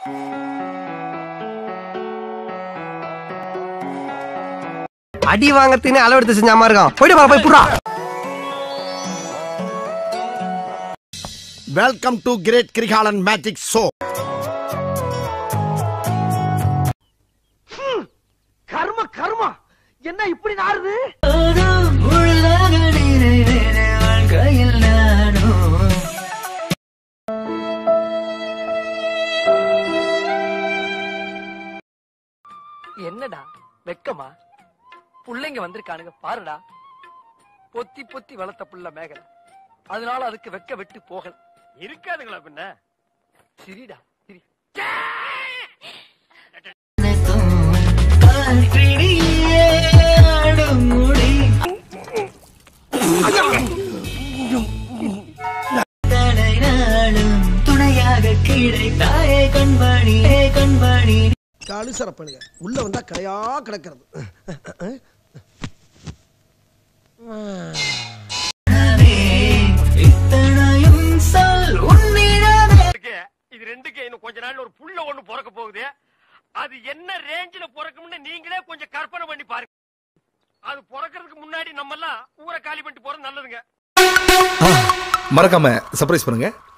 அடி வாங்கறதுன்னு அளவெடுத்து செஞ்ச மாதிரி இருக்கான் போயிட்டு வர போய் புறா welcome to great Kirikalan magic show கர்ம கர்மா என்ன இப்படி நாருது என்னடா வெக்கமா புள்ளைங்க வந்திருக்கானுங்க பாருடா பொத்தி பொத்தி வளர்த்த புள்ள மேகலை அதனால அதுக்கு வெக்க விட்டு போகல இருக்காதுங்களா பின்ன சிரிடா சிரி துணையாக கிடைத்தாயே கண்மணி கண்மணி கழுசரப்பனுங்க உள்ள வந்தா கடையா கிடக்கிறது இத்தனையும் சொல் உன்னிடமே இது ரெண்டுக்கு இன்னும் கொஞ்ச நாள்ல ஒரு புள்ள ஒண்ணு பிறக்க போகுது அது என்ன ரேஞ்சில பிறக்கும்னு நீங்களே கொஞ்சம் கற்பனை பண்ணி பாருங்க அது பிறக்கிறதுக்கு முன்னாடி நம்ம எல்லாம் ஊரை காலி பண்ணிட்டு போறது நல்லதுங்க மறக்காம சர்ப்ரைஸ் பண்ணுங்க